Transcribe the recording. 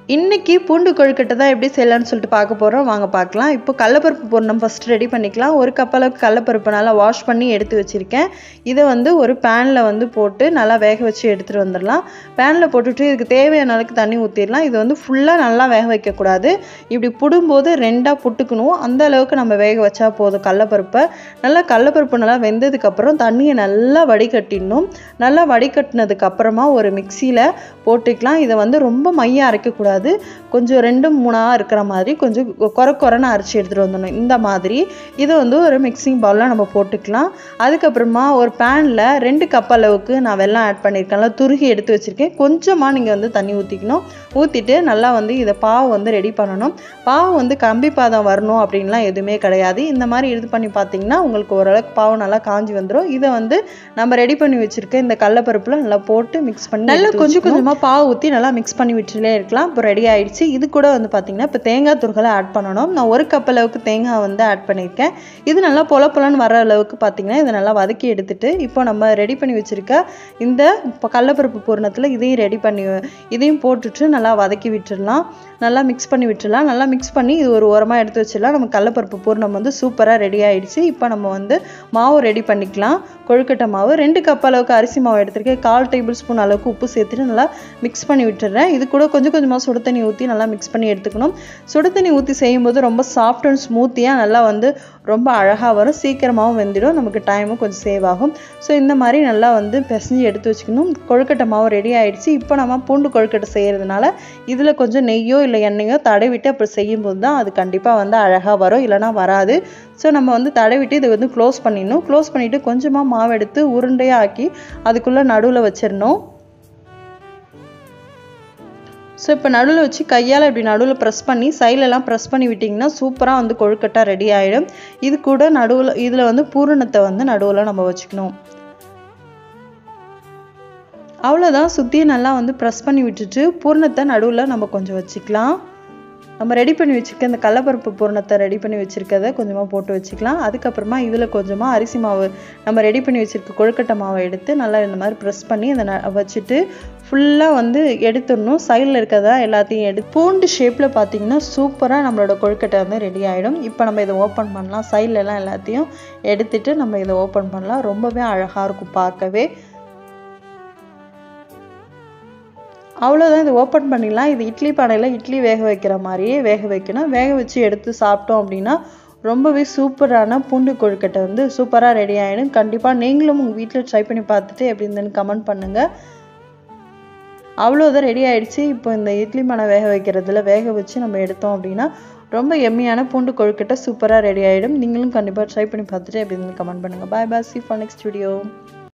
இன்றைக்கி பூண்டு கொழுக்கட்டை தான் எப்படி செய்யலாம்னு சொல்லிட்டு பார்க்க போகிறோம் வாங்க பார்க்கலாம் இப்போ கடலப்பருப்பு பூர்ணம் ஃபஸ்ட் ரெடி பண்ணிக்கலாம் ஒரு கப் அளவுக்கு கடலப்பருப்பு நல்லா வாஷ் பண்ணி எடுத்து வச்சுருக்கேன் இதை வந்து ஒரு பேனில் வந்து போட்டு நல்லா வேக வச்சு எடுத்துகிட்டு வந்துடலாம் பேனில் போட்டுட்டு இதுக்கு தேவையான அளவுக்கு தண்ணி ஊற்றிடலாம் இது வந்து ஃபுல்லாக நல்லா வேக வைக்கக்கூடாது இப்படி புடும்போது ரெண்டாக புட்டுக்கணும் அந்த அளவுக்கு நம்ம வேக வச்சா போதும் கடலப்பருப்பை நல்லா கடலப்பருப்பு நல்லா வெந்ததுக்கப்புறம் தண்ணியை நல்லா வடிகட்டிடணும் நல்லா வடிகட்டினதுக்கு அப்புறமா ஒரு மிக்சியில் போட்டுக்கலாம் இதை வந்து ரொம்ப மையம் அரைக்கக்கூடாது கொஞ்சம் ரெண்டு மூணாக இருக்கிற மாதிரி கொஞ்சம் குறை குறைன்னு அரைச்சி எடுத்துகிட்டு வந்துடணும் இந்த மாதிரி இதை வந்து ஒரு மிக்சிங் பவுலில் நம்ம போட்டுக்கலாம் அதுக்கப்புறமா ஒரு பேனில் ரெண்டு கப் அளவுக்கு நான் வெல்லம் ஆட் பண்ணியிருக்கேன் நல்லா துருகி எடுத்து வச்சுருக்கேன் கொஞ்சமாக நீங்கள் வந்து தண்ணி ஊற்றிக்கணும் ஊற்றிட்டு நல்லா வந்து இதை பாவு வந்து ரெடி பண்ணணும் பாவு வந்து கம்பி பாதம் வரணும் அப்படின்லாம் எதுவுமே கிடையாது இந்த மாதிரி இது பண்ணி பார்த்தீங்கன்னா உங்களுக்கு ஓரளவுக்கு பாவு நல்லா காஞ்சி வந்துடும் இதை வந்து நம்ம ரெடி பண்ணி வச்சுருக்க இந்த கடலப்பருப்பில் நல்லா போட்டு மிக்ஸ் பண்ணி நல்லா கொஞ்சம் கொஞ்சமாக பாவு ஊற்றி நல்லா மிக்ஸ் பண்ணி விட்டுலே இருக்கலாம் இப்போ ரெடி ஆயிடுச்சு இது கூட வந்து பார்த்தீங்கன்னா இப்போ தேங்காய் துருகளை ஆட் பண்ணணும் நான் ஒரு கப் அளவுக்கு தேங்காய் வந்து ஆட் பண்ணியிருக்கேன் இது நல்லா பொல பொலன்னு வர அளவுக்கு பார்த்தீங்கன்னா இதை நல்லா வதக்கி எடுத்துட்டு இப்போ நம்ம ரெடி பண்ணி வச்சுருக்க இந்த இப்போ கடலப்பருப்பு பூரணத்தில் இதையும் ரெடி பண்ணி இதையும் போட்டுட்டு நல்லா வதக்கி விட்டுடலாம் நல்லா மிக்ஸ் பண்ணி விட்டுடலாம் நல்லா மிக்ஸ் பண்ணி இது ஒரு ஓரமாக எடுத்து வச்சிடலாம் நம்ம கடலப்பருப்பு பூர்ணம் வந்து சூப்பராக ரெடி ஆயிடுச்சு இப்போ நம்ம வந்து மாவு ரெடி பண்ணிக்கலாம் கொழுக்கட்டை மாவு ரெண்டு கப் அளவுக்கு அரிசி மாவு எடுத்திருக்கேன் கால் டேபிள் ஸ்பூன் அளவுக்கு உப்பு சேர்த்துட்டு நல்லா மிக்ஸ் பண்ணி விட்டுறேன் இது கூட கொஞ்சம் கொஞ்சமாக சுடு தண்ணி ஊற்றி நல்லா மிக்ஸ் பண்ணி எடுத்துக்கணும் சுடு தண்ணி ஊற்றி செய்யும்போது ரொம்ப சாஃப்ட் அண்ட் ஸ்மூத்தியாக நல்லா வந்து ரொம்ப அழகாக வரும் சீக்கிரமாகவும் வெந்துடும் நமக்கு டைமும் கொஞ்சம் சேவ் ஆகும் ஸோ இந்த மாதிரி நல்லா வந்து பிசைஞ்சு எடுத்து வச்சுக்கணும் கொழுக்கட்டை மாவு ரெடி ஆயிடுச்சு இப்போ நம்ம பூண்டு கொழுக்கட்டை செய்கிறதுனால இதில் கொஞ்சம் நெய்யோ இல்லை எண்ணெயோ தடவிட்டு அப்படி செய்யும்போது தான் அது கண்டிப்பாக வந்து அழகாக வரும் இல்லைனா வராது ஸோ நம்ம வந்து தடவிட்டு இதை வந்து க்ளோஸ் பண்ணிடணும் க்ளோஸ் பண்ணிவிட்டு கொஞ்சமாக மாவு எடுத்து உருண்டையாக ஆக்கி அதுக்குள்ளே நடுவில் வச்சிடணும் ஸோ இப்போ நடுவில் வச்சு கையால் இப்படி நடுவில் ப்ரெஸ் பண்ணி சைட்லலாம் ப்ரெஸ் பண்ணி விட்டிங்கன்னா சூப்பராக வந்து கொழுக்கட்டை ரெடி ஆகிடும் இது கூட நடுவில் இதில் வந்து பூரணத்தை வந்து நடுவில் நம்ம வச்சுக்கணும் அவ்வளோதான் சுற்றி நல்லா வந்து ப்ரெஸ் பண்ணி விட்டுட்டு பூரணத்தை நடுவில் நம்ம கொஞ்சம் வச்சுக்கலாம் நம்ம ரெடி பண்ணி வச்சுருக்க இந்த கடலப்பருப்பு பூரணத்தை ரெடி பண்ணி வச்சுருக்கதை கொஞ்சமாக போட்டு வச்சுக்கலாம் அதுக்கப்புறமா இதில் கொஞ்சமாக அரிசி மாவு நம்ம ரெடி பண்ணி வச்சுருக்க கொழுக்கட்டை மாவை எடுத்து நல்லா இந்த மாதிரி ப்ரெஸ் பண்ணி அதை வச்சுட்டு ஃபுல்லாக வந்து எடுத்துடணும் சைடில் இருக்கிறதா எல்லாத்தையும் எடுத்து பூண்டு ஷேப்பில் பார்த்தீங்கன்னா சூப்பராக நம்மளோட கொழுக்கட்டை வந்து ரெடி ஆகிடும் இப்போ நம்ம இதை ஓப்பன் பண்ணலாம் சைட்லலாம் எல்லாத்தையும் எடுத்துட்டு நம்ம இதை ஓப்பன் பண்ணலாம் ரொம்பவே அழகாக இருக்கும் பார்க்கவே அவ்வளோதான் இது ஓப்பன் பண்ணிடலாம் இது இட்லி பானையில் இட்லி வேக வைக்கிற மாதிரியே வேக வைக்கணும் வேக வச்சு எடுத்து சாப்பிட்டோம் அப்படின்னா ரொம்பவே சூப்பரான பூண்டு கொழுக்கட்டை வந்து சூப்பராக ரெடி ஆகிடும் கண்டிப்பாக நீங்களும் உங்கள் வீட்டில் ட்ரை பண்ணி பார்த்துட்டு எப்படி இருந்துன்னு கமெண்ட் பண்ணுங்கள் அவ்வளோதான் ரெடி ஆகிடுச்சு இப்போ இந்த இட்லி பானை வேக வைக்கிறதுல வேக வச்சு நம்ம எடுத்தோம் அப்படின்னா ரொம்ப எம்மியான பூண்டு கொழுக்கட்டை சூப்பராக ரெடி ஆகிடும் நீங்களும் கண்டிப்பாக ட்ரை பண்ணி பார்த்துட்டு எப்படி இருந்துன்னு கமெண்ட் பண்ணுங்கள் bye bye see for next video